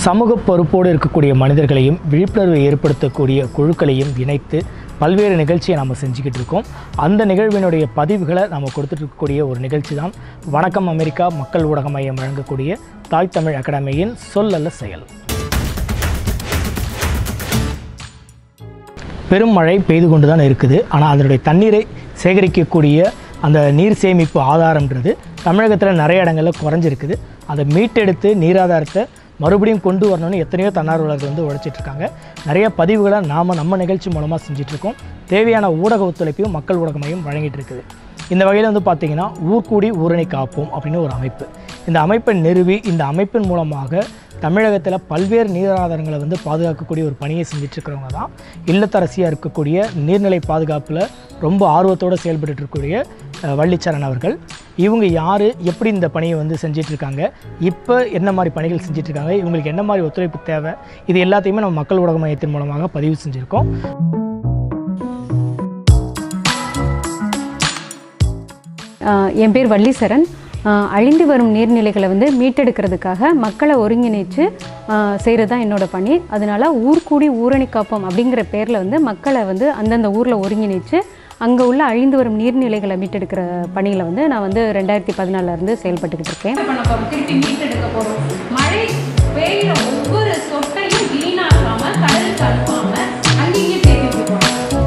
சமூக பொறுப்போடு இருக்கக்கூடிய மனிதர்களையும் விழிப்புணர்வை ஏற்படுத்தக்கூடிய குழுக்களையும் இணைத்து பல்வேறு நிகழ்ச்சியை நம்ம செஞ்சுக்கிட்டு இருக்கோம் அந்த நிகழ்வினுடைய பதிவுகளை நம்ம கொடுத்துட்டு இருக்கக்கூடிய ஒரு நிகழ்ச்சி தான் வணக்கம் அமெரிக்கா மக்கள் ஊடக மையம் வழங்கக்கூடிய தாய் தமிழ் அகாடமியின் சொல்லல்ல செயல் பெரும் மழை பெய்து கொண்டு தான் இருக்குது ஆனால் அதனுடைய தண்ணீரை சேகரிக்கக்கூடிய அந்த நீர் சேமிப்பு ஆதாரம்ன்றது தமிழகத்தில் நிறைய இடங்களில் குறைஞ்சிருக்குது அதை மீட்டெடுத்து நீராதாரத்தை மறுபடியும் கொண்டு வரணும்னு எத்தனையோ தன்னார்வலர்கள் வந்து உழைச்சிட்டு இருக்காங்க நிறைய பதிவுகளை நாம் நம்ம நிகழ்ச்சி மூலமாக செஞ்சிட்ருக்கோம் தேவையான ஊடக ஒத்துழைப்பையும் மக்கள் ஊடக மையம் வழங்கிட்டு இருக்குது இந்த வகையில் வந்து பார்த்திங்கன்னா ஊர்கூடி ஊரணி காப்போம் அப்படின்னு ஒரு அமைப்பு இந்த அமைப்பை நிறுவி இந்த அமைப்பின் மூலமாக தமிழகத்தில் பல்வேறு நீராதாரங்களை வந்து பாதுகாக்கக்கூடிய ஒரு பணியை செஞ்சுட்டு இருக்கிறவங்க தான் இல்லத்தரசியாக இருக்கக்கூடிய நீர்நிலை பாதுகாப்பில் ரொம்ப ஆர்வத்தோடு செயல்பட்டு இருக்கக்கூடிய அஹ், வள்ளிச்சரண் அவர்கள் இவங்க யார் எப்படி இந்த பணியை வந்து செஞ்சிட்டு இருக்காங்க இப்போ என்ன மாதிரி பணிகள் செஞ்சுட்டு இருக்காங்க இவங்களுக்கு என்ன மாதிரி ஒத்துழைப்பு தேவை இது எல்லாத்தையுமே நம்ம மக்கள் ஊடக மையத்தின் மூலமாக பதிவு செஞ்சுருக்கோம் ஆஹ் என் பேர் வள்ளிசரண் ஆஹ் அழிந்து வரும் நீர்நிலைகளை வந்து மீட்டெடுக்கிறதுக்காக மக்களை ஒருங்கிணைச்சு செய்கிறது தான் என்னோட பணி அதனால ஊர்கூடி ஊரணி காப்போம் அப்படிங்கிற பேரில் வந்து மக்களை வந்து அந்தந்த ஊரில் ஒருங்கிணைச்சு அங்கே உள்ள அழிந்து வரும் நீர்நிலைகளை மீட்டெடுக்கிற பணியில் வந்து நான் வந்து ரெண்டாயிரத்தி பதினாலிருந்து செயல்பட்டுக்கிட்டு இருக்கேன் பண்ண போறோம் திருப்பி மீட்டெடுக்க போறோம் மழை பெய்யுற ஒவ்வொரு சொட்டையும் வீணாக்காம கடலுக்கு அனுப்பாம அங்கேயே தேக்கி விட்டுருவோம்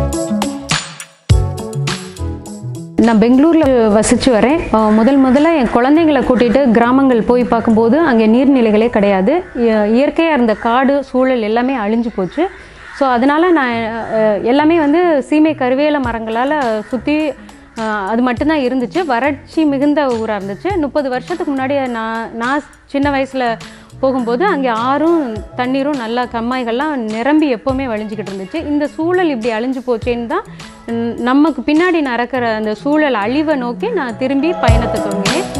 நான் பெங்களூரில் வசித்து வரேன் அஹ் முதல் முதல்ல என் குழந்தைங்களை கூட்டிகிட்டு கிராமங்கள் போய் பார்க்கும்போது அங்கே நீர்நிலைகளே கிடையாது இய- இயற்கையாக இருந்த காடு சூழல் எல்லாமே அழிஞ்சு போச்சு ஸோ அதனால் நான் அஹ், எல்லாமே வந்து சீமை கருவேல மரங்களால் சுற்றி அது மட்டும்தான் இருந்துச்சு வறட்சி மிகுந்த ஊராக இருந்துச்சு முப்பது வருஷத்துக்கு முன்னாடி நான் நான் சின்ன வயசில் போகும்போது அங்கே ஆறும் தண்ணீரும் நல்லா கம்மாய்கள்லாம் நிரம்பி எப்போவுமே வழிஞ்சிக்கிட்டு இருந்துச்சு இந்த சூழல் இப்படி அழிஞ்சு போச்சேன்னு தான் ம், நமக்கு பின்னாடி நடக்கிற அந்த சூழல் அழிவை நோக்கி நான் திரும்பி பயணத்தை தொடங்கினேன்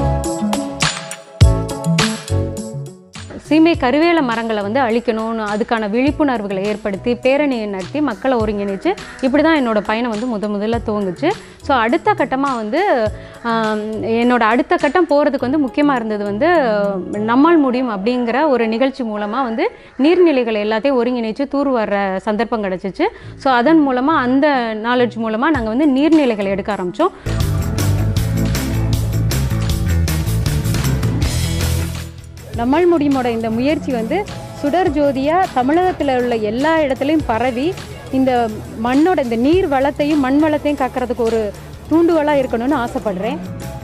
சீமை கருவேல மரங்களை வந்து அழிக்கணும்னு அதுக்கான விழிப்புணர்வுகளை ஏற்படுத்தி பேரணியை நடத்தி மக்களை ஒருங்கிணைச்சு இப்படி தான் என்னோட பயணம் வந்து முத முதல்ல துவங்குச்சு ஸோ அடுத்த கட்டமாக வந்து ஆம், என்னோட அடுத்த கட்டம் போகிறதுக்கு வந்து முக்கியமாக இருந்தது வந்து நம்மால் முடியும் அப்படிங்கிற ஒரு நிகழ்ச்சி மூலமாக வந்து நீர்நிலைகளை எல்லாத்தையும் ஒருங்கிணைச்சு தூர் வர்ற சந்தர்ப்பம் கிடச்சிச்சு ஸோ அதன் மூலமாக அந்த நாலேஜ் மூலமாக நாங்கள் வந்து நீர்நிலைகளை எடுக்க ஆரம்பித்தோம் நம்மால் முடியுமோட இந்த முயற்சி வந்து சுடர் ஜோதியாக தமிழகத்தில் உள்ள எல்லா இடத்துலையும் பரவி இந்த மண்ணோட இந்த நீர் வளத்தையும் மண் வளத்தையும் காக்கிறதுக்கு ஒரு தூண்டுகோலாக இருக்கணும்னு ஆசைப்படுறேன்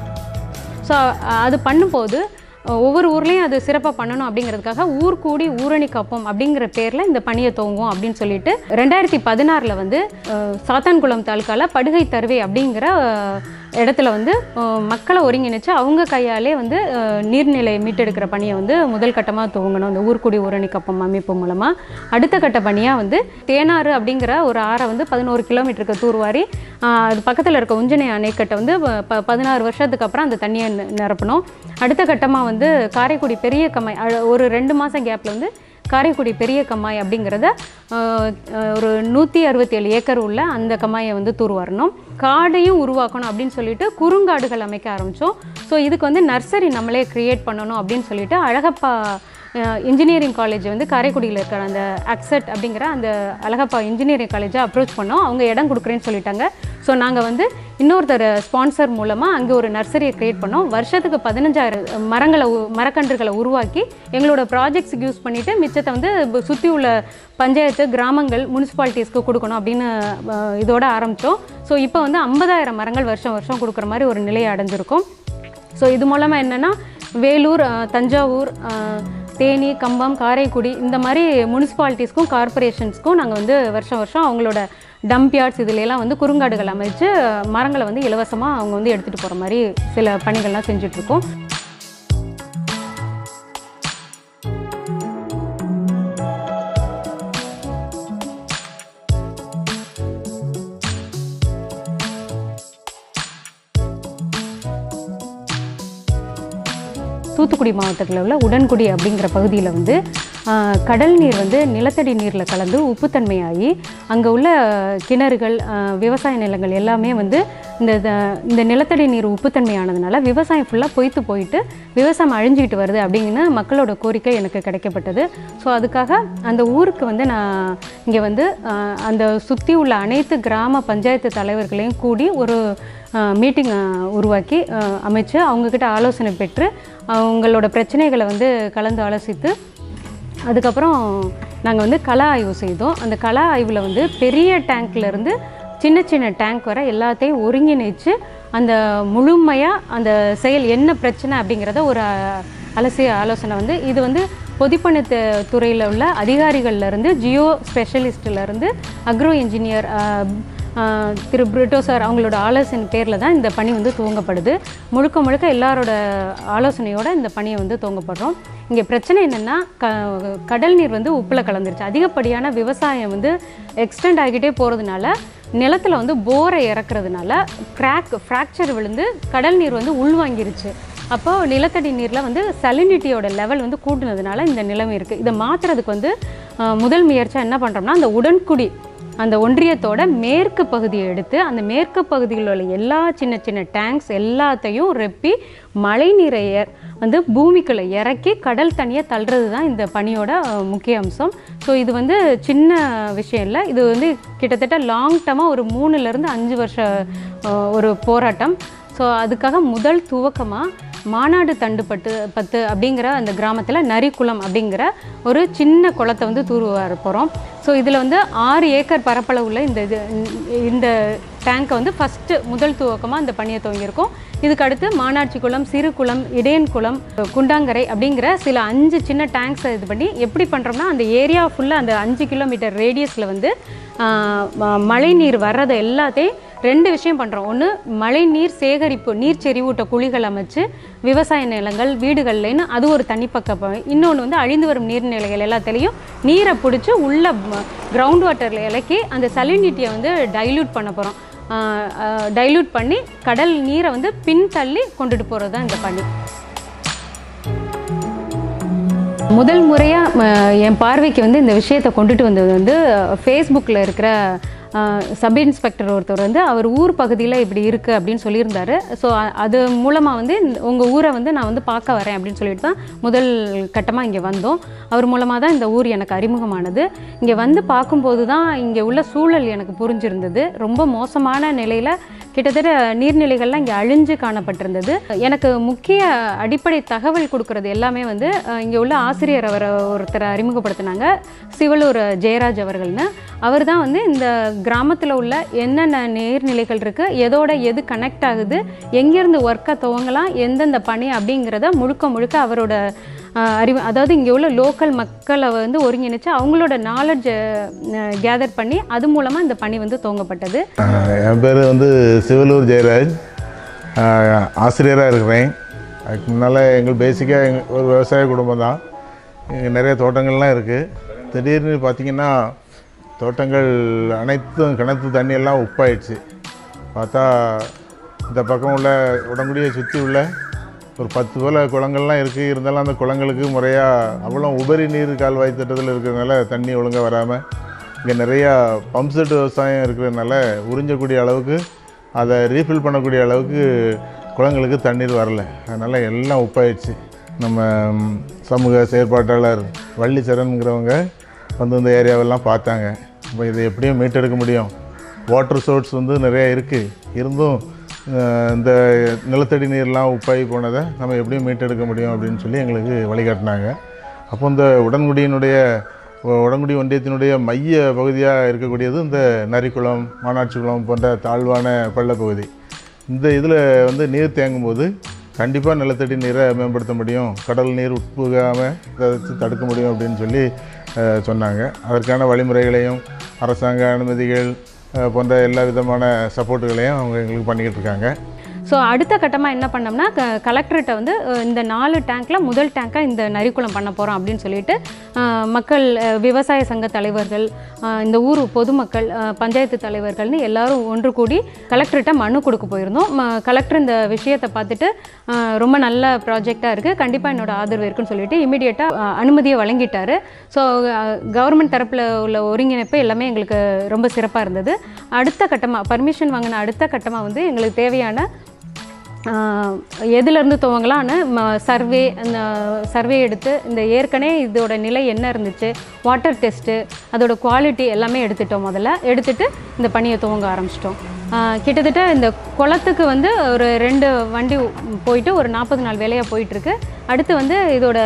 ஸோ அது பண்ணும்போது அஹ், ஒவ்வொரு ஊர்லேயும் அது சிறப்பாக பண்ணணும் அப்படிங்கிறதுக்காக ஊர் கூடி ஊரணி காப்போம் அப்படிங்கிற பேரில் இந்த பணியை துவங்குவோம் அப்படின்னு சொல்லிட்டு ரெண்டாயிரத்தி பதினாறில் வந்து அஹ், சாத்தான்குளம் தாலுக்கால படுகை தருவை அப்படிங்கிற அஹ், இடத்துல வந்து அஹ், மக்களை ஒருங்கிணைச்சு அவங்க கையாலே வந்து அஹ், நீர்நிலை மீட்டெடுக்கிற பணியை வந்து முதல் கட்டமாக துவங்கணும் இந்த ஊர்க்குடி ஊரணி கப்பம் அமைப்பு மூலமாக அடுத்த கட்ட பணியாக வந்து தேனாறு அப்படிங்கிற ஒரு ஆறை வந்து பதினோரு கிலோமீட்டருக்கு தூர்வாரி அஹ், அது பக்கத்தில் இருக்க உஞ்சனை அணைக்கட்டை வந்து ப பதினாறு வருஷத்துக்கு அப்புறம் அந்த தண்ணியை நி- நிரப்பணும் அடுத்த கட்டமாக வந்து காரைக்குடி பெரிய கம்மாய் அ- ஒரு ரெண்டு மாதம் கேப்பில் வந்து காரைக்குடி பெரிய கம்மாய் அப்படிங்கிறத அஹ், அஹ், ஒரு நூற்றி அறுபத்தேழு ஏக்கர் உள்ள அந்த கம்மாயை வந்து தூர்வாரணும் காடையும் உருவாக்கணும் அப்படின்னு சொல்லிட்டு குறுங்காடுகள் அமைக்க ஆரம்பித்தோம் ஸோ இதுக்கு வந்து நர்சரி நம்மளே க்ரியேட் பண்ணணும் அப்படின்னு சொல்லிட்டு அழகப்பா இன்ஜினியரிங் காலேஜ் வந்து காரைக்குடியில் இருக்கிற அந்த அக்செட் அப்படிங்கிற அந்த அழகப்பா இன்ஜினியரிங் காலேஜை அப்ரோச் பண்ணோம் அவங்க இடம் கொடுக்குறேன்னு சொல்லிட்டாங்க ஸோ நாங்கள் வந்து இன்னொருத்தர் ஸ்பான்சர் மூலமாக அங்கே ஒரு நர்சரியை க்ரியேட் பண்ணோம் வருஷத்துக்கு பதினஞ்சாயிரம் மரங்களை உ- மரக்கன்றுகளை உருவாக்கி எங்களோட ப்ராஜெக்ட்ஸுக்கு யூஸ் பண்ணிவிட்டு மிச்சத்தை வந்து சுற்றி உள்ள பஞ்சாயத்து கிராமங்கள் முனிசிபாலிட்டிஸ்க்கு கொடுக்கணும் அப்படின்னு அஹ், இதோட ஆரம்பித்தோம் ஸோ இப்போ வந்து ஐம்பதாயிரம் மரங்கள் வருஷம் வருஷம் கொடுக்குற மாதிரி ஒரு நிலையை அடைஞ்சிருக்கோம் ஸோ இது மூலமாக என்னென்னா வேலூர் அஹ், தஞ்சாவூர் அஹ், தேனி கம்பம் காரைக்குடி இந்த மாதிரி முனிசிபாலிட்டிஸ்க்கும் கார்ப்பரேஷன்ஸ்க்கும் நாங்கள் வந்து வருஷம் வருஷம் அவங்களோட டம்ப் யார்ட்ஸ் இதுலலாம் வந்து குறுங்காடுகள் அமைச்சு மரங்களை வந்து இலவசமாக அவங்க வந்து எடுத்துகிட்டு போகிற மாதிரி சில பணிகள்லாம் செஞ்சுட்ருக்கோம் தூத்துக்குடி மாவட்டத்தில் உள்ள உடன்குடி அப்படிங்கிற பகுதியில் வந்து ஆஹ், கடல் நீர் வந்து நிலத்தடி நீரில் கலந்து உப்புத்தன்மையாகி அங்கே உள்ள கிணறுகள் ஆஹ், விவசாய நிலங்கள் எல்லாமே வந்து இந்த இந்த- இந்த நிலத்தடி நீர் உப்புத்தன்மையானதுனால விவசாயம் ஃபுல்லாக பொய்த்து போயிட்டு விவசாயம் அழிஞ்சிக்கிட்டு வருது அப்படிங்கிற மக்களோட கோரிக்கை எனக்கு கிடைக்கப்பட்டது ஸோ அதுக்காக அந்த ஊருக்கு வந்து நான் இங்கே வந்து ஆஹ், அந்த சுற்றி உள்ள அனைத்து கிராம பஞ்சாயத்து தலைவர்களையும் கூடி ஒரு மீட்டிங் உருவாக்கி ஆஹ், அமைச்சு அவங்கக்கிட்ட ஆலோசனை பெற்று அவங்களோட பிரச்சனைகளை வந்து கலந்து ஆலோசித்து அதுக்கப்புறம் நாங்கள் வந்து கள ஆய்வு செய்தோம் அந்த கள ஆய்வில் வந்து பெரிய டேங்க்ல இருந்து சின்ன சின்ன டேங்க் வர எல்லாத்தையும் ஒருங்கிணைச்சு அந்த முழுமையாக அந்த செயல் என்ன பிரச்சனை அப்படிங்கிறத ஒரு அஹ், அலசிய ஆலோசனை வந்து இது வந்து பொதுப்பணித்து துறையில் உள்ள அதிகாரிகள்ல இருந்து ஜியோ ஸ்பெஷலிஸ்ட்ல இருந்து அக்ரோ இன்ஜினியர் திரு பிரிட்டோ சார் அவங்களோட ஆலோசனை பேரில் தான் இந்த பணி வந்து துவங்கப்படுது முழுக்க முழுக்க எல்லாரோட ஆலோசனையோட இந்த பணியை வந்து துவங்கப்படுறோம் இங்கே பிரச்சனை என்னென்னா க கடல் நீர் வந்து உப்பில் கலந்துருச்சு அதிகப்படியான விவசாயம் வந்து எக்ஸ்டெண்ட் ஆகிட்டே போகிறதுனால நிலத்தில் வந்து போரை இறக்குறதுனால கிராக் ஃப்ராக்சர் விழுந்து கடல் நீர் வந்து உள்வாங்கிருச்சு அப்போ நிலத்தடி நீரில் வந்து சலினிட்டியோட லெவல் வந்து கூட்டுனதுனால இந்த நிலைமை இருக்குது இதை மாற்றுறதுக்கு வந்து அஹ், முதல் முயற்சியாக என்ன பண்ணுறோம்னா அந்த உடன்குடி அந்த ஒன்றியத்தோட மேற்கு பகுதியை எடுத்து அந்த மேற்கு பகுதியில் உள்ள எல்லா சின்ன சின்ன டேங்க்ஸ் எல்லாத்தையும் ரெப்பி மழை நீரை ஏ- வந்து பூமிக்குள்ள இறக்கி கடல் தண்ணியை தள்ளுறது தான் இந்த பணியோட அஹ், முக்கிய அம்சம் ஸோ இது வந்து சின்ன விஷயம் இல்லை இது வந்து கிட்டத்தட்ட லாங் டர்மாக ஒரு மூணுலேருந்து அஞ்சு வருஷ அஹ், ஒரு போராட்டம் ஸோ அதுக்காக முதல் துவக்கமாக மாநாடு தண்டு பட்டு பத்து அப்படிங்கிற அந்த கிராமத்தில் நரிக்குளம் அப்படிங்கிற ஒரு சின்ன குளத்தை வந்து தூர்வார போகிறோம் ஸோ இதில் வந்து ஆறு ஏக்கர் பரப்பளவுள்ள இந்த இது இந்த டேங்கை வந்து ஃபஸ்ட்டு முதல் துவக்கமாக இந்த பணியை துவங்கியிருக்கோம் இதுக்கு அடுத்து மானாட்சி குளம் சிறு குளம் இடையன் குளம் குண்டாங்கரை அப்படிங்கிற சில அஞ்சு சின்ன டேங்க்ஸை இது பண்ணி எப்படி பண்ணுறோம்னா அந்த ஏரியா ஃபுல்லாக அந்த அஞ்சு கிலோமீட்டர் ரேடியஸில் வந்து ஆஹ், ம- மழை நீர் வர்றதை எல்லாத்தையும் ரெண்டு விஷயம் பண்ணுறோம் ஒன்று மழை நீர் சேகரிப்பு நீர் செறிவூட்ட குழிகள் அமைச்சு விவசாய நிலங்கள் வீடுகள்லன்னு அது ஒரு தனிப்பக்கம் இன்னொன்று வந்து அழிந்து வரும் நீர்நிலைகள் எல்லாத்துலேயும் நீரை பிடிச்சி உள்ள கிரவுண்ட் வாட்டரில் இலக்கி அந்த சலினிட்டியை வந்து டைல்யூட் பண்ண போகிறோம் டைல்யூட் பண்ணி கடல் நீரை வந்து பின்தள்ளி கொண்டுட்டு போகிறது தான் இந்த பணி முதல் முறையாக என் பார்வைக்கு வந்து இந்த விஷயத்தை கொண்டுட்டு வந்தது வந்து ஃபேஸ்புக்கில் இருக்கிற சப் இன்ஸ்பெக்டர் ஒருத்தர் வந்து அவர் ஊர் பகுதியில் இப்படி இருக்குது அப்படின்னு சொல்லியிருந்தாரு ஸோ அது மூலமாக வந்து உங்கள் ஊரை வந்து நான் வந்து பார்க்க வரேன் அப்படின்னு சொல்லிட்டு தான் முதல் கட்டமாக இங்கே வந்தோம் அவர் மூலமாக தான் இந்த ஊர் எனக்கு அறிமுகமானது இங்கே வந்து பார்க்கும்போது தான் இங்கே உள்ள சூழல் எனக்கு புரிஞ்சிருந்தது ரொம்ப மோசமான நிலையில் கிட்டத்தட்ட நீர்நிலைகள்லாம் இங்கே அழிஞ்சு காணப்பட்டிருந்தது எனக்கு முக்கிய அடிப்படை தகவல் கொடுக்கறது எல்லாமே வந்து அஹ், இங்கே உள்ள ஆசிரியர் அவர் ஒருத்தரை அறிமுகப்படுத்தினாங்க சிவலூர் ஜெயராஜ் அவர்கள்னு அவர் தான் வந்து இந்த கிராமத்தில் உள்ள என்னென்ன நீர்நிலைகள் இருக்குது எதோட எது கனெக்ட் ஆகுது எங்கேருந்து ஒர்க்கை துவங்கலாம் எந்தெந்த பணி அப்படிங்கிறத முழுக்க முழுக்க அவரோட அஹ், அறிவு அதாவது இங்கே உள்ள லோக்கல் மக்களை வந்து ஒருங்கிணைச்சு அவங்களோட நாலேஜை கேதர் பண்ணி அது மூலமாக இந்த பணி வந்து துவங்கப்பட்டது ஆஹ் என் பேர் வந்து சிவலூர் ஜெயராஜ் ஆசிரியராக இருக்கிறேன் அதுக்கு முன்னால் எங்கள் பேசிக்காக எங்கள் ஒரு விவசாய குடும்பம் தான் இங்கே நிறைய தோட்டங்கள்லாம் இருக்குது திடீர்னு பார்த்திங்கன்னா தோட்டங்கள் அனைத்தும் கிணத்து தண்ணியெல்லாம் உப்பாயிடுச்சு பார்த்தா இந்த பக்கம் உள்ள உடங்குடியை சுற்றி உள்ள ஒரு பத்து போல் குளங்கள்லாம் இருக்குது இருந்தாலும் அந்த குளங்களுக்கு முறையாக அவ்வளோ உபரி நீர் கால்வாய் திட்டத்தில் இருக்கிறதுனால தண்ணி ஒழுங்காக வராமல் இங்கே நிறையா பம்ப் செட் விவசாயம் இருக்கிறதுனால உறிஞ்சக்கூடிய அளவுக்கு அதை ரீஃபில் பண்ணக்கூடிய அளவுக்கு குளங்களுக்கு தண்ணீர் வரல அதனால் எல்லாம் உப்பாயிடுச்சு நம்ம ம், சமூக செயற்பாட்டாளர் வள்ளிச்சரண்கிறவங்க வந்து இந்த ஏரியாவெல்லாம் பார்த்தாங்க இப்போ இதை எப்படியும் மீட்டெடுக்க முடியும் வாட்டர் சோர்ஸ் வந்து நிறைய இருக்குது இருந்தும் அஹ், இந்த நிலத்தடி நீர்லாம் உப்பாகி போனதை நம்ம எப்படியும் மீட்டெடுக்க முடியும் அப்படின்னு சொல்லி எங்களுக்கு வழிகாட்டினாங்க அப்போ இந்த உடன்குடியினுடைய உ- உடன்குடி ஒன்றியத்தினுடைய மைய பகுதியாக இருக்கக்கூடியது இந்த நரிக்குளம் மானாட்சி குளம் போன்ற தாழ்வான பள்ளப்பகுதி இந்த இதில் வந்து நீர் தேங்கும்போது கண்டிப்பாக நிலத்தடி நீரை மேம்படுத்த முடியும் கடல் நீர் உட்புகாமல் இதை வச்சு தடுக்க முடியும் அப்படின்னு சொல்லி அஹ், சொன்னாங்க அதற்கான வழிமுறைகளையும் அரசாங்க அனுமதிகள் அஹ், போன்ற எல்லா விதமான சப்போர்ட்டுகளையும் அவங்க எங்களுக்கு பண்ணிக்கிட்டு இருக்காங்க ஸோ அடுத்த கட்டமாக என்ன பண்ணோம்னா க கலெக்டர்கிட்ட வந்து அஹ், இந்த நாலு டேங்க்கில் முதல் டேங்காக இந்த நரிக்குளம் பண்ண போகிறோம் அப்படின்னு சொல்லிட்டு அஹ், மக்கள் அஹ், விவசாய சங்க தலைவர்கள் அஹ், இந்த ஊர் பொதுமக்கள் அஹ், பஞ்சாயத்து தலைவர்கள்னு எல்லாரும் ஒன்று கூடி கலெக்டர்கிட்ட மனு கொடுக்க போயிருந்தோம் ம- கலெக்டர் இந்த விஷயத்தை பார்த்துட்டு அஹ், ரொம்ப நல்ல ப்ராஜெக்டாக இருக்குது கண்டிப்பாக என்னோட ஆதரவு இருக்குன்னு சொல்லிட்டு இமீடியட்டாக அனுமதியை வழங்கிட்டாரு ஸோ கவர்மெண்ட் தரப்பில் உள்ள ஒருங்கிணைப்பு எல்லாமே எங்களுக்கு ரொம்ப சிறப்பாக இருந்தது அடுத்த கட்டமாக பர்மிஷன் வாங்கின அடுத்த கட்டமாக வந்து எங்களுக்கு தேவையான ஆஹ் எதுலேருந்து துவங்கலான்னு சர்வே அந்த சர்வே எடுத்து இந்த ஏற்கனவே இதோட நிலை என்ன இருந்துச்சு வாட்டர் டெஸ்ட்டு அதோட குவாலிட்டி எல்லாமே எடுத்துட்டோம் முதல்ல எடுத்துட்டு இந்த பணியை துவங்க ஆரம்பிச்சிட்டோம் கிட்டத்தட்ட இந்த குளத்துக்கு வந்து ஒரு ரெண்டு வண்டி போயிட்டு ஒரு நாற்பது நாள் வேலையாக போயிட்டுருக்கு அடுத்து வந்து இதோட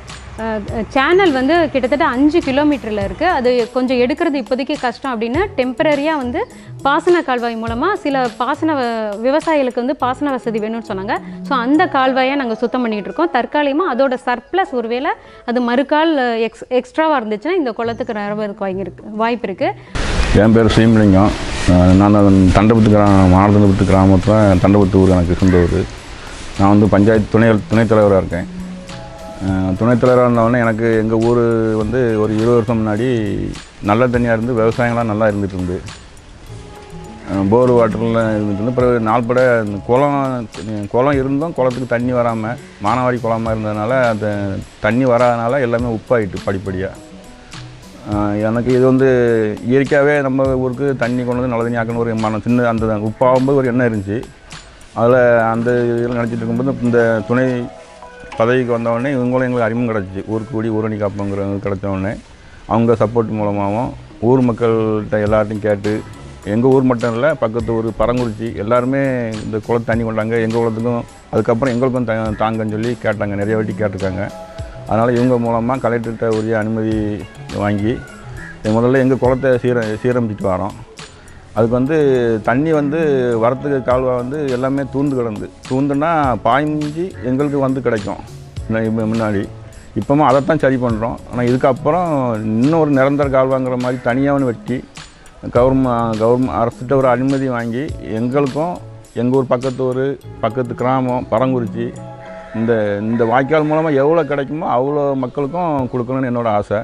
சேனல் வந்து கிட்டத்தட்ட அஞ்சு கிலோமீட்டரில் இருக்குது அது கொஞ்சம் எடுக்கிறது இப்போதைக்கு கஷ்டம் அப்படின்னு டெம்பரரியாக வந்து பாசன கால்வாய் மூலமாக சில பாசன வ- விவசாயிகளுக்கு வந்து பாசன வசதி வேணும்னு சொன்னாங்க ஸோ அந்த கால்வாயை நாங்கள் சுத்தம் பண்ணிகிட்டு இருக்கோம் தற்காலிகமாக அதோட சர்ப்ளஸ் ஒருவேளை அது மறுக்கால் எக்ஸ் எக்ஸ்ட்ராவாக இருந்துச்சுன்னா இந்த குளத்துக்கு நிரம்புறதுக்கு வாங்கி இருக்கு வாய்ப்பு இருக்குது என் பேர் ஸ்ரீமலிங்கம் அஹ் நான் தண்டபுத்து கிராமம் மானதண்டபுத்து கிராமத்தில் தண்டபுத்து ஊர் எனக்கு சொந்த ஊர் நான் வந்து பஞ்சாயத்து துணை துணைத் தலைவராக இருக்கேன் அஹ் துணைத் தலைவராக இருந்தவொடனே எனக்கு எங்கள் ஊர் வந்து ஒரு இருபது வருஷம் முன்னாடி நல்ல தண்ணியாக இருந்து விவசாயங்களாம் நல்லா இருந்துட்டு இருந்து அஹ் போர் வாட்டரில் இருந்துட்டு இருந்து பிறகு நாள்பட இந்த குளம் குளம் இருந்தும் குளத்துக்கு தண்ணி வராமல் மானாவாரி குளமாக இருந்ததுனால அந்த தண்ணி வராதனால எல்லாமே உப்பாயிட்டு படிப்படியாக ஆஹ் எனக்கு இது வந்து இயற்கையாகவே நம்ம ஊருக்கு தண்ணி கொண்டு வந்து நல்ல தண்ணி ஆக்கணும் ஒரு மனம் சின்ன அந்த உப்பாகும்போது ஒரு எண்ணம் இருந்துச்சு அதில் அந்த இதில் நினச்சிட்டு இருக்கும்போது இந்த துணை பதவிக்கு வந்தவொடனே இவங்களும் எங்களுக்கு அறிமுகம் கிடச்சிச்சு ஊருக்கு கூடி ஊரணி காப்பங்கிறது கிடச்ச உடனே அவங்க சப்போர்ட் மூலமாகவும் ஊர் மக்கள்கிட்ட எல்லார்ட்டையும் கேட்டு எங்கள் ஊர் மட்டும் இல்லை பக்கத்து ஊர் பரங்குறிச்சி எல்லாருமே இந்த குளத்து தண்ணி கொண்டாங்க எங்கள் குளத்துக்கும் அதுக்கப்புறம் எங்களுக்கும் த தாங்கன்னு சொல்லி கேட்டாங்க நிறைய வாட்டி கேட்டிருக்காங்க அதனால் இவங்க மூலமாக கலெக்டர்கிட்ட உரிய அனுமதி வாங்கி முதல்ல எங்கள் குளத்தை சீர சீரமைச்சிட்டு வரோம் அதுக்கு வந்து தண்ணி வந்து வரத்துக்கு கால்வாய் வந்து எல்லாமே தூந்து கிடந்து தூந்துனா பாய்ஞ்சி எங்களுக்கு வந்து கிடைக்கும் முன்ன- இப்ப முன்னாடி இப்போவும் அதைத்தான் சரி பண்ணுறோம் ஆனால் இதுக்கப்புறம் இன்னும் ஒரு நிரந்தர கால்வாங்கிற மாதிரி தனியாக ஒன்று வெட்டி கவர்மெண்ட் கவர்மெண்ட் அரசுகிட்ட ஒரு அனுமதி வாங்கி எங்களுக்கும் எங்கள் ஊர் பக்கத்து ஊர் பக்கத்து கிராமம் பரங்குறிச்சி இந்த இந்த வாய்க்கால் மூலமாக எவ்வளோ கிடைக்குமோ அவ்வளோ மக்களுக்கும் கொடுக்கணும்னு என்னோட ஆசை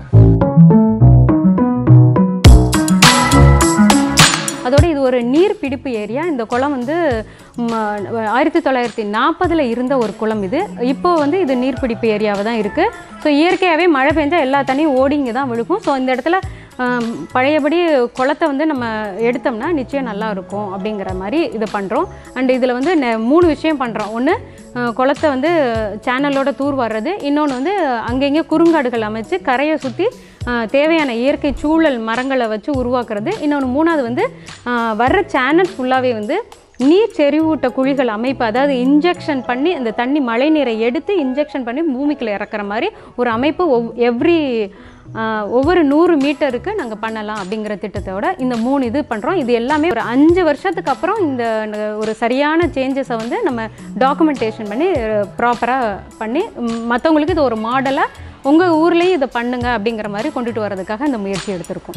அதோட இது ஒரு நீர் பிடிப்பு ஏரியா இந்த குளம் வந்து ம, ஆயிரத்தி தொள்ளாயிரத்தி நாற்பதில் இருந்த ஒரு குளம் இது இப்போ வந்து இது நீர்பிடிப்பு ஏரியாவாக தான் இருக்குது ஸோ இயற்கையாகவே மழை பெஞ்சா எல்லா தண்ணியும் ஓடி இங்கே தான் விழுகும் ஸோ இந்த இடத்துல ஆம், பழையபடி குளத்தை வந்து நம்ம எடுத்தோம்னா நிச்சயம் நல்லா இருக்கும் அப்படிங்கிற மாதிரி இதை பண்ணுறோம் அண்ட் இதில் வந்து நெ- மூணு விஷயம் பண்ணுறோம் ஒன்று குளத்தை வந்து சேனலோட தூர் வர்றது இன்னொன்று வந்து அங்கங்கே குறுங்காடுகள் அமைச்சு கரையை சுற்றி தேவையான இயற்கை சூழல் மரங்களை வச்சு உருவாக்குறது இன்னொன்று மூணாவது வந்து ஆஹ், வர்ற சேனல் ஃபுல்லாகவே வந்து நீர் செறிவூட்ட குழிகள் அமைப்பு அதாவது இன்ஜெக்ஷன் பண்ணி அந்த தண்ணி மழை நீரை எடுத்து இன்ஜெக்ஷன் பண்ணி பூமிக்குள்ள இறக்குற மாதிரி ஒரு அமைப்பு ஒவ் எவ்ரி ஒவ்வொரு நூறு மீட்டருக்கு நாங்கள் பண்ணலாம் அப்படிங்கிற திட்டத்தோட இந்த மூணு இது பண்ணுறோம் இது எல்லாமே ஒரு அஞ்சு வருஷத்துக்கு அப்புறம் இந்த ந- ஒரு சரியான சேஞ்சஸை வந்து நம்ம டாக்குமெண்டேஷன் பண்ணி ப்ராப்பராக பண்ணி மற்றவங்களுக்கு இது ஒரு மாடலாக உங்கள் ஊர்லேயும் இதை பண்ணுங்க அப்படிங்கிற மாதிரி கொண்டுட்டு வர்றதுக்காக இந்த முயற்சி எடுத்திருக்கோம்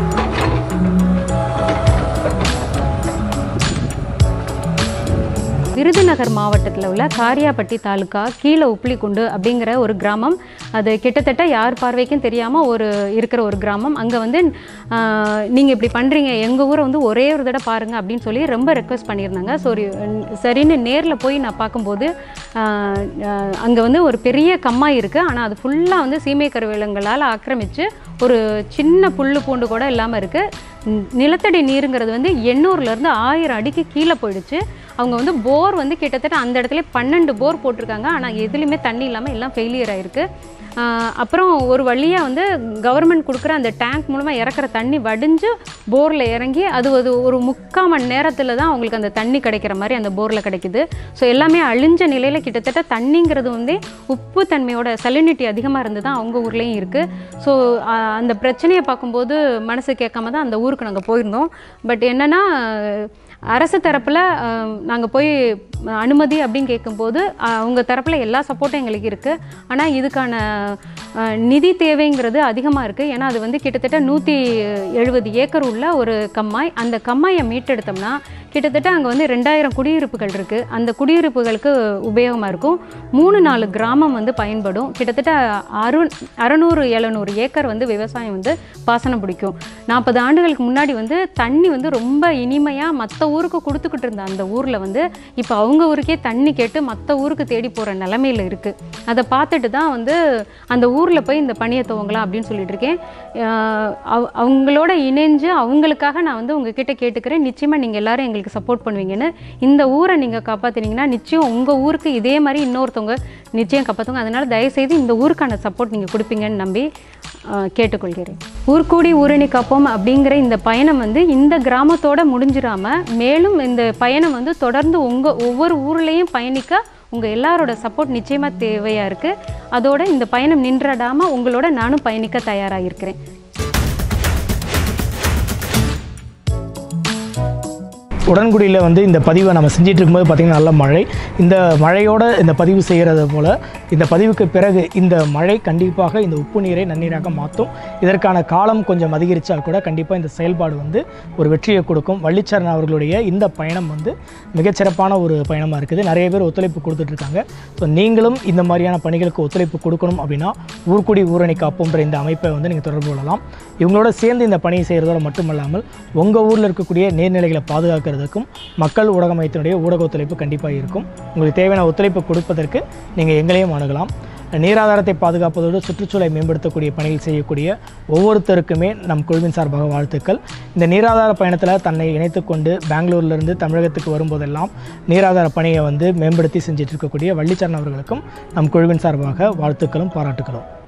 விருதுநகர் மாவட்டத்தில் உள்ள காரியாபட்டி தாலுக்கா கீழே உப்ளிக்குண்டு அப்படிங்கிற ஒரு கிராமம் அது கிட்டத்தட்ட யார் பார்வைக்கும் தெரியாமல் ஒரு இருக்கிற ஒரு கிராமம் அங்கே வந்து நீங்கள் இப்படி பண்ணுறீங்க எங்கள் ஊரை வந்து ஒரே ஒரு தடவை பாருங்கள் அப்படின்னு சொல்லி ரொம்ப ரெக்வஸ்ட் பண்ணியிருந்தாங்க ஸோ சரின்னு நேரில் போய் நான் பார்க்கும்போது அங்கே வந்து ஒரு பெரிய கம்மாய் இருக்குது ஆனால் அது ஃபுல்லாக வந்து சீமை கருவேலங்களால் ஆக்கிரமித்து ஒரு சின்ன புல்லு பூண்டு கூட இல்லாமல் இருக்குது நிலத்தடி நீருங்கிறது வந்து எண்ணூறுலேருந்து ஆயிரம் அடிக்கு கீழே போயிடுச்சு அவங்க வந்து போர் வந்து கிட்டத்தட்ட அந்த இடத்துல பன்னெண்டு போர் போட்டிருக்காங்க ஆனால் எதுலேயுமே தண்ணி இல்லாமல் எல்லாம் ஃபெயிலியர் ஆயிருக்கு ஆஹ் அப்புறம் ஒரு வழியாக வந்து கவர்மெண்ட் கொடுக்குற அந்த டேங்க் மூலமாக இறக்குற தண்ணி வடிஞ்சு போரில் இறங்கி அது ஒரு ஒரு முக்கால் மணி நேரத்தில் தான் அவங்களுக்கு அந்த தண்ணி கிடைக்கிற மாதிரி அந்த போரில் கிடைக்குது ஸோ எல்லாமே அழிஞ்ச நிலையில் கிட்டத்தட்ட தண்ணிங்கிறது வந்து உப்பு தன்மையோட சலினிட்டி அதிகமாக இருந்து தான் அவங்க ஊர்லேயும் இருக்குது ஸோ அந்த பிரச்சனையை பார்க்கும்போது மனசு கேட்காம தான் அந்த ஊருக்கு நாங்கள் போயிருந்தோம் பட் என்னென்னா அரசு தரப்பில் நாங்கள் போய் அனுமதி அப்படின்னு கேட்கும்போது அஹ், அவங்க தரப்பில் எல்லா சப்போர்ட்டும் எங்களுக்கு இருக்குது ஆனால் இதுக்கான அஹ், நிதி தேவைங்கிறது அதிகமாக இருக்குது ஏன்னா அது வந்து கிட்டத்தட்ட நூற்றி எழுபது ஏக்கர் உள்ள ஒரு கம்மாய் அந்த கம்மாயை மீட்டெடுத்தோம்னா கிட்டத்தட்ட அங்கே வந்து ரெண்டாயிரம் குடியிருப்புகள் இருக்குது அந்த குடியிருப்புகளுக்கு உபயோகமாக இருக்கும் மூணு நாலு கிராமம் வந்து பயன்படும் கிட்டத்தட்ட அறு அறநூறு எழுநூறு ஏக்கர் வந்து விவசாயம் வந்து பாசனம் பிடிக்கும் நாற்பது ஆண்டுகளுக்கு முன்னாடி வந்து தண்ணி வந்து ரொம்ப இனிமையாக மற்ற ஊருக்கு கொடுத்துக்கிட்டு இருந்த அந்த ஊரில் வந்து இப்போ அவங்க ஊருக்கே தண்ணி கேட்டு மற்ற ஊருக்கு தேடி போகிற நிலமையில இருக்குது அதை பார்த்துட்டு தான் வந்து அந்த ஊரில் போய் இந்த பணியை துவங்கலாம் அப்படின்னு சொல்லிட்டு இருக்கேன் ஆஹ் அவ- அவங்களோட இணைஞ்சு அவங்களுக்காக நான் வந்து உங்ககிட்ட கேட்டுக்கிறேன் நிச்சயமாக நீங்கள் எல்லாரும் எங்களுக்கு சப்போர்ட் பண்ணுவீங்கன்னு இந்த ஊரை நீங்கள் காப்பாற்றினீங்கன்னா நிச்சயம் உங்கள் ஊருக்கு இதே மாதிரி இன்னொருத்தவங்க நிச்சயம் காப்பாற்றுவாங்க அதனால் தயவுசெய்து இந்த ஊருக்கான சப்போர்ட் நீங்கள் கொடுப்பீங்கன்னு நம்பி ஆஹ் கேட்டுக்கொள்கிறேன் ஊர்கூடி ஊரணி காப்போம் அப்படிங்கிற இந்த பயணம் வந்து இந்த கிராமத்தோட முடிஞ்சிடாம மேலும் இந்த பயணம் வந்து தொடர்ந்து உங்கள் ஒவ்வொரு ஊர்லேயும் பயணிக்க உங்கள் எல்லாரோட சப்போர்ட் நிச்சயமாக தேவையாக இருக்குது அதோட இந்த பயணம் நின்றடாமல் உங்களோட நானும் பயணிக்க தயாராக இருக்கிறேன் உடன்குடியில் வந்து இந்த பதிவை நம்ம செஞ்சிட்டு இருக்கும்போது பார்த்திங்கன்னா நல்ல மழை இந்த மழையோட இந்த பதிவு செய்கிறது போல் இந்த பதிவுக்கு பிறகு இந்த மழை கண்டிப்பாக இந்த உப்பு நீரை நன்னீராக மாற்றும் இதற்கான காலம் கொஞ்சம் அதிகரித்தால் கூட கண்டிப்பாக இந்த செயல்பாடு வந்து ஒரு வெற்றியை கொடுக்கும் வள்ளிச்சரண் அவர்களுடைய இந்த பயணம் வந்து மிகச்சிறப்பான ஒரு பயணமாக இருக்குது நிறைய பேர் ஒத்துழைப்பு கொடுத்துட்ருக்காங்க ஸோ நீங்களும் இந்த மாதிரியான பணிகளுக்கு ஒத்துழைப்பு கொடுக்கணும் அப்படின்னா ஊர்க்குடி ஊரணி காப்போன்ற இந்த அமைப்பை வந்து நீங்கள் தொடர்பு கொள்ளலாம் இவங்களோட சேர்ந்து இந்த பணியை செய்கிறதோட மட்டுமல்லாமல் உங்கள் ஊரில் இருக்கக்கூடிய நீர்நிலைகளை பாதுகாக்கிறதுக்கும் மக்கள் ஊடக மையத்தினுடைய ஊடக ஒத்துழைப்பு கண்டிப்பாக இருக்கும் உங்களுக்கு தேவையான ஒத்துழைப்பு கொடுப்பதற்கு நீங்கள் எங்களையும் அணுகலாம் நீராதாரத்தை பாதுகாப்பதோடு சுற்றுச்சூழலை மேம்படுத்தக்கூடிய பணிகள் செய்யக்கூடிய ஒவ்வொருத்தருக்குமே நம் குழுவின் சார்பாக வாழ்த்துக்கள் இந்த நீராதார பயணத்தில் தன்னை இணைத்துக்கொண்டு பெங்களூர்லேருந்து தமிழகத்துக்கு வரும்போதெல்லாம் நீராதார பணியை வந்து மேம்படுத்தி செஞ்சுட்டு இருக்கக்கூடிய வள்ளிச்சரண் அவர்களுக்கும் நம் குழுவின் சார்பாக வாழ்த்துக்களும் பாராட்டுக்களும்